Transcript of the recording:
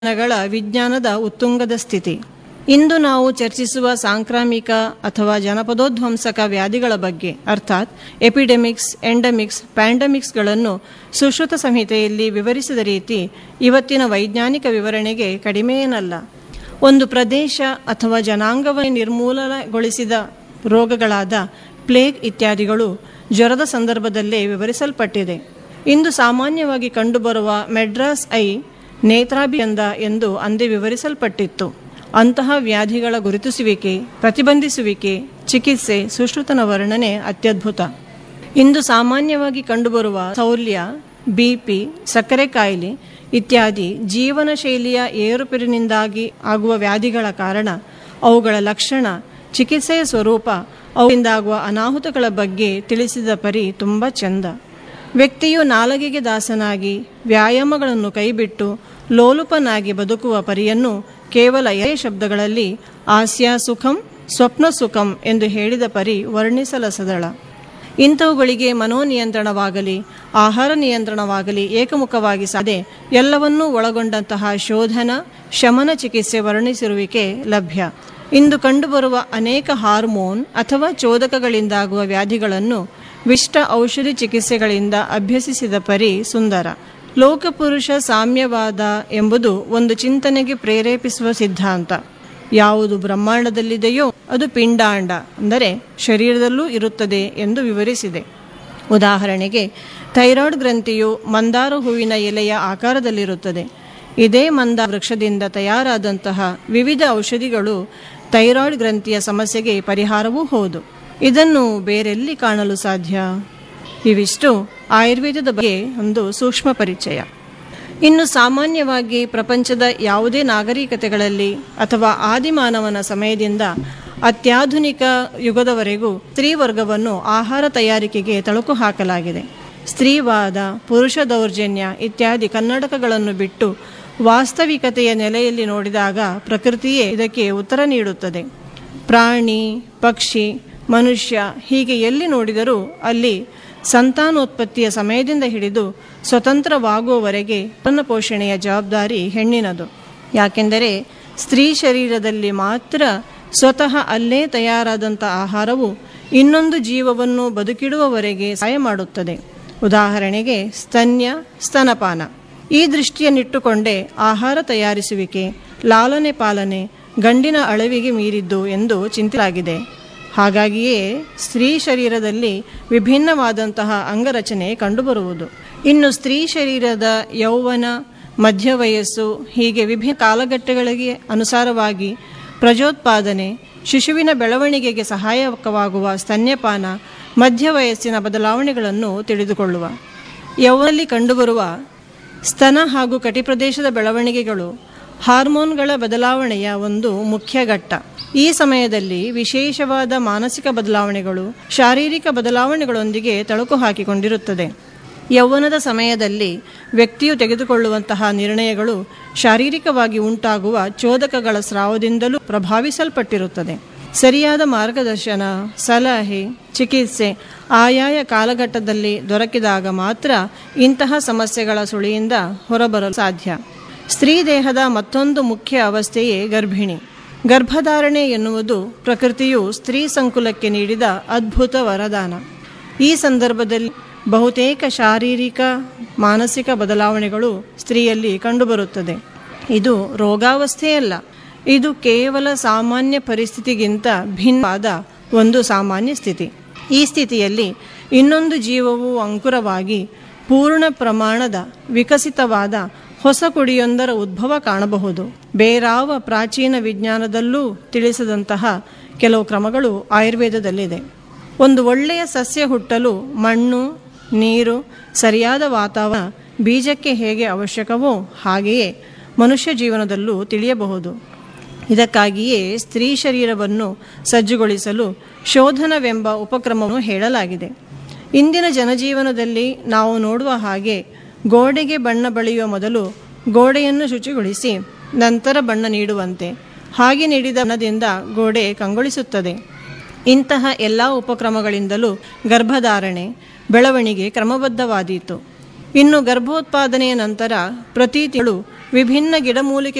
ಗಳ ವಿಜ್ಞಾನದ ಉತ್ತುಂಗದ ಸ್ಥಿತಿ ಇಂದು ನಾವು ಚರ್ಚಿಸುವ ಸಾಂಕ್ರಾಮಿಕ ಅಥವಾ ಜನಪದೋಧ್ವಂಸಕ ವ್ಯಾಧಿಗಳ ಬಗ್ಗೆ ಅರ್ಥಾತ್ ಎಪಿಡೆಮಿಕ್ಸ್ ಎಂಡಮಿಕ್ಸ್ ಪ್ಯಾಂಡಮಿಕ್ಸ್ಗಳನ್ನು ಸುಶ್ರುತ ಸಂಹಿತೆಯಲ್ಲಿ ವಿವರಿಸಿದ ರೀತಿ ಇವತ್ತಿನ ವೈಜ್ಞಾನಿಕ ವಿವರಣೆಗೆ ಕಡಿಮೆಯೇನಲ್ಲ ಒಂದು ಪ್ರದೇಶ ಅಥವಾ ಜನಾಂಗವನ್ನು ನಿರ್ಮೂಲನಗೊಳಿಸಿದ ರೋಗಗಳಾದ ಪ್ಲೇಗ್ ಇತ್ಯಾದಿಗಳು ಜ್ವರದ ಸಂದರ್ಭದಲ್ಲೇ ವಿವರಿಸಲ್ಪಟ್ಟಿದೆ ಇಂದು ಸಾಮಾನ್ಯವಾಗಿ ಕಂಡುಬರುವ ಮೆಡ್ರಾಸ್ ಐ ನೇತ್ರಾಭಿಯಂದ ಎಂದು ಅಂದೇ ವಿವರಿಸಲ್ಪಟ್ಟಿತ್ತು ಅಂತಹ ವ್ಯಾಧಿಗಳ ಗುರುತಿಸುವಿಕೆ ಪ್ರತಿಬಂಧಿಸುವಿಕೆ ಚಿಕಿತ್ಸೆ ಸುಶ್ರುತನ ವರ್ಣನೆ ಅತ್ಯದ್ಭುತ ಇಂದು ಸಾಮಾನ್ಯವಾಗಿ ಕಂಡುಬರುವ ಸೌಲ್ಯ ಬಿಪಿ ಸಕ್ಕರೆ ಕಾಯಿಲೆ ಇತ್ಯಾದಿ ಜೀವನ ಶೈಲಿಯ ಏರುಪೇರಿನಿಂದಾಗಿ ಆಗುವ ವ್ಯಾಧಿಗಳ ಕಾರಣ ಅವುಗಳ ಲಕ್ಷಣ ಚಿಕಿತ್ಸೆಯ ಸ್ವರೂಪ ಅವುಗಳಿಂದಾಗುವ ಅನಾಹುತಗಳ ಬಗ್ಗೆ ತಿಳಿಸಿದ ಪರಿ ತುಂಬ ಚೆಂದ ವ್ಯಕ್ತಿಯು ನಾಲಗೆಗೆ ದಾಸನಾಗಿ ವ್ಯಾಯಾಮಗಳನ್ನು ಕೈಬಿಟ್ಟು ಲೋಲುಪನಾಗಿ ಬದುಕುವ ಪರಿಯನ್ನು ಕೇವಲ ಎರೆ ಶಬ್ದಗಳಲ್ಲಿ ಆಸ್ಯ ಸುಖಂ ಸ್ವಪ್ನ ಸುಖಂ ಎಂದು ಹೇಳಿದ ಪರಿ ವರ್ಣಿಸಲಸದಳ ಇಂಥವುಗಳಿಗೆ ಮನೋನಿಯಂತ್ರಣವಾಗಲಿ ಆಹಾರ ನಿಯಂತ್ರಣವಾಗಲಿ ಏಕಮುಖವಾಗಿ ಸಾಧೆ ಎಲ್ಲವನ್ನೂ ಒಳಗೊಂಡಂತಹ ಶೋಧನ ಶಮನ ಚಿಕಿತ್ಸೆ ವರ್ಣಿಸಿರುವಿಕೆ ಲಭ್ಯ ಇಂದು ಕಂಡುಬರುವ ಅನೇಕ ಹಾರ್ಮೋನ್ ಅಥವಾ ಚೋದಕಗಳಿಂದಾಗುವ ವ್ಯಾಧಿಗಳನ್ನು ವಿಷ್ಟ ಔಷಧಿ ಚಿಕಿತ್ಸೆಗಳಿಂದ ಅಭ್ಯಸಿಸಿದ ಪರಿ ಸುಂದರ ಲೋಕಪುರುಷ ಸಾಮ್ಯವಾದ ಎಂಬುದು ಒಂದು ಚಿಂತನೆಗೆ ಪ್ರೇರೇಪಿಸುವ ಸಿದ್ಧಾಂತ ಯಾವುದು ಬ್ರಹ್ಮಾಂಡದಲ್ಲಿದೆಯೋ ಅದು ಪಿಂಡಾಂಡ ಅಂದರೆ ಶರೀರದಲ್ಲೂ ಇರುತ್ತದೆ ಎಂದು ವಿವರಿಸಿದೆ ಉದಾಹರಣೆಗೆ ಥೈರಾಯ್ಡ್ ಗ್ರಂಥಿಯು ಮಂದಾರ ಹೂವಿನ ಎಲೆಯ ಆಕಾರದಲ್ಲಿರುತ್ತದೆ ಇದೇ ಮಂದ ವೃಕ್ಷದಿಂದ ತಯಾರಾದಂತಹ ವಿವಿಧ ಔಷಧಿಗಳು ಥೈರಾಯ್ಡ್ ಗ್ರಂಥಿಯ ಸಮಸ್ಯೆಗೆ ಪರಿಹಾರವೂ ಹೌದು ಇದನ್ನು ಬೇರೆಲ್ಲಿ ಕಾಣಲು ಸಾಧ್ಯ ಇವಿಷ್ಟು ಆಯುರ್ವೇದದ ಬಗ್ಗೆ ಒಂದು ಸೂಕ್ಷ್ಮ ಪರಿಚಯ ಇನ್ನು ಸಾಮಾನ್ಯವಾಗಿ ಪ್ರಪಂಚದ ಯಾವುದೇ ನಾಗರಿಕತೆಗಳಲ್ಲಿ ಅಥವಾ ಆದಿಮಾನವನ ಸಮಯದಿಂದ ಅತ್ಯಾಧುನಿಕ ಯುಗದವರೆಗೂ ಸ್ತ್ರೀವರ್ಗವನ್ನು ಆಹಾರ ತಯಾರಿಕೆಗೆ ತಳುಕು ಹಾಕಲಾಗಿದೆ ಸ್ತ್ರೀವಾದ ಪುರುಷ ದೌರ್ಜನ್ಯ ಇತ್ಯಾದಿ ಕನ್ನಡಕಗಳನ್ನು ಬಿಟ್ಟು ವಾಸ್ತವಿಕತೆಯ ನೆಲೆಯಲ್ಲಿ ನೋಡಿದಾಗ ಪ್ರಕೃತಿಯೇ ಇದಕ್ಕೆ ಉತ್ತರ ನೀಡುತ್ತದೆ ಪ್ರಾಣಿ ಪಕ್ಷಿ ಮನುಷ್ಯ ಹೀಗೆ ಎಲ್ಲಿ ನೋಡಿದರೂ ಅಲ್ಲಿ ಸಂತಾನೋತ್ಪತ್ತಿಯ ಸಮಯದಿಂದ ಹಿಡಿದು ಸ್ವತಂತ್ರವಾಗುವವರೆಗೆ ತನ್ನ ಪೋಷಣೆಯ ಜವಾಬ್ದಾರಿ ಹೆಣ್ಣಿನದು ಯಾಕೆಂದರೆ ಸ್ತ್ರೀ ಶರೀರದಲ್ಲಿ ಮಾತ್ರ ಸ್ವತಃ ಅಲ್ಲೇ ತಯಾರಾದಂಥ ಆಹಾರವು ಇನ್ನೊಂದು ಜೀವವನ್ನು ಬದುಕಿಡುವವರೆಗೆ ಸಹಾಯ ಮಾಡುತ್ತದೆ ಉದಾಹರಣೆಗೆ ಸ್ತನ್ಯ ಸ್ತನಪಾನ ಈ ದೃಷ್ಟಿಯನ್ನಿಟ್ಟುಕೊಂಡೇ ಆಹಾರ ತಯಾರಿಸುವಿಕೆ ಲಾಲನೆ ಪಾಲನೆ ಗಂಡಿನ ಅಳವಿಗೆ ಮೀರಿದ್ದು ಎಂದು ಚಿಂತಿಸಲಾಗಿದೆ ಹಾಗಾಗಿಯೇ ಸ್ತ್ರೀ ಶರೀರದಲ್ಲಿ ವಿಭಿನ್ನವಾದಂತಹ ಅಂಗರಚನೆ ಕಂಡುಬರುವುದು ಇನ್ನು ಸ್ತ್ರೀ ಶರೀರದ ಯೌವನ ಮಧ್ಯ ವಯಸ್ಸು ಹೀಗೆ ವಿಭಿನ್ನ ಕಾಲಘಟ್ಟಗಳಿಗೆ ಅನುಸಾರವಾಗಿ ಪ್ರಜೋತ್ಪಾದನೆ ಶಿಶುವಿನ ಬೆಳವಣಿಗೆಗೆ ಸಹಾಯಕವಾಗುವ ಸ್ತನ್ಯಪಾನ ಮಧ್ಯ ವಯಸ್ಸಿನ ಬದಲಾವಣೆಗಳನ್ನು ತಿಳಿದುಕೊಳ್ಳುವ ಯೌವನಲ್ಲಿ ಕಂಡುಬರುವ ಸ್ತನ ಹಾಗೂ ಕಟಿಪ್ರದೇಶದ ಬೆಳವಣಿಗೆಗಳು ಹಾರ್ಮೋನ್ಗಳ ಬದಲಾವಣೆಯ ಒಂದು ಮುಖ್ಯ ಘಟ್ಟ ಈ ಸಮಯದಲ್ಲಿ ವಿಶೇಷವಾದ ಮಾನಸಿಕ ಬದಲಾವಣೆಗಳು ಶಾರೀರಿಕ ಬದಲಾವಣೆಗಳೊಂದಿಗೆ ತಳುಕು ಹಾಕಿಕೊಂಡಿರುತ್ತದೆ ಯೌವನದ ಸಮಯದಲ್ಲಿ ವ್ಯಕ್ತಿಯು ತೆಗೆದುಕೊಳ್ಳುವಂತಹ ನಿರ್ಣಯಗಳು ಶಾರೀರಿಕವಾಗಿ ಉಂಟಾಗುವ ಚೋದಕಗಳ ಸ್ರಾವದಿಂದಲೂ ಪ್ರಭಾವಿಸಲ್ಪಟ್ಟಿರುತ್ತದೆ ಸರಿಯಾದ ಮಾರ್ಗದರ್ಶನ ಸಲಹೆ ಚಿಕಿತ್ಸೆ ಆಯಾಯ ಕಾಲಘಟ್ಟದಲ್ಲಿ ದೊರಕಿದಾಗ ಮಾತ್ರ ಇಂತಹ ಸಮಸ್ಯೆಗಳ ಸುಳಿಯಿಂದ ಹೊರಬರಲು ಸಾಧ್ಯ ಸ್ತ್ರೀ ದೇಹದ ಮತ್ತೊಂದು ಮುಖ್ಯ ಅವಸ್ಥೆಯೇ ಗರ್ಭಿಣಿ ಗರ್ಭಧಾರಣೆ ಎನ್ನುವುದು ಪ್ರಕೃತಿಯು ಸ್ತ್ರೀ ಸಂಕುಲಕ್ಕೆ ನೀಡಿದ ಅದ್ಭುತ ವರದಾನ ಈ ಸಂದರ್ಭದಲ್ಲಿ ಬಹುತೇಕ ಶಾರೀರಿಕ ಮಾನಸಿಕ ಬದಲಾವಣೆಗಳು ಸ್ತ್ರೀಯಲ್ಲಿ ಕಂಡುಬರುತ್ತದೆ ಇದು ರೋಗಾವಸ್ಥೆಯಲ್ಲ ಇದು ಕೇವಲ ಸಾಮಾನ್ಯ ಪರಿಸ್ಥಿತಿಗಿಂತ ಭಿನ್ನವಾದ ಒಂದು ಸಾಮಾನ್ಯ ಸ್ಥಿತಿ ಈ ಸ್ಥಿತಿಯಲ್ಲಿ ಇನ್ನೊಂದು ಜೀವವು ಅಂಕುರವಾಗಿ ಪೂರ್ಣ ಪ್ರಮಾಣದ ವಿಕಸಿತವಾದ ಹೊಸ ಕುಡಿಯೊಂದರ ಉದ್ಭವ ಕಾಣಬಹುದು ಬೇರಾವ ಪ್ರಾಚೀನ ವಿಜ್ಞಾನದಲ್ಲೂ ತಿಳಿಸದಂತಹ ಕೆಲವು ಕ್ರಮಗಳು ಆಯುರ್ವೇದದಲ್ಲಿದೆ ಒಂದು ಒಳ್ಳೆಯ ಸಸ್ಯ ಹುಟ್ಟಲು ಮಣ್ಣು ನೀರು ಸರಿಯಾದ ವಾತಾವರಣ ಬೀಜಕ್ಕೆ ಹೇಗೆ ಅವಶ್ಯಕವೋ ಹಾಗೆಯೇ ಮನುಷ್ಯ ಜೀವನದಲ್ಲೂ ತಿಳಿಯಬಹುದು ಇದಕ್ಕಾಗಿಯೇ ಸ್ತ್ರೀ ಶರೀರವನ್ನು ಸಜ್ಜುಗೊಳಿಸಲು ಶೋಧನವೆಂಬ ಉಪಕ್ರಮವನ್ನು ಹೇಳಲಾಗಿದೆ ಇಂದಿನ ಜನಜೀವನದಲ್ಲಿ ನಾವು ನೋಡುವ ಹಾಗೆ ಗೋಡೆಗೆ ಬಣ್ಣ ಬಳಿಯುವ ಮೊದಲು ಗೋಡೆಯನ್ನು ಶುಚಿಗೊಳಿಸಿ ನಂತರ ಬಣ್ಣ ನೀಡುವಂತೆ ಹಾಗೆ ನೀಡಿದ ಬಣ್ಣದಿಂದ ಗೋಡೆ ಕಂಗೊಳಿಸುತ್ತದೆ ಇಂತಹ ಎಲ್ಲ ಉಪಕ್ರಮಗಳಿಂದಲೂ ಗರ್ಭಧಾರಣೆ ಬೆಳವಣಿಗೆ ಕ್ರಮಬದ್ಧವಾದೀತು ಇನ್ನು ಗರ್ಭೋತ್ಪಾದನೆಯ ನಂತರ ಪ್ರತಿ ತಿಂಗಳು ವಿಭಿನ್ನ ಗಿಡಮೂಲಿಕೆ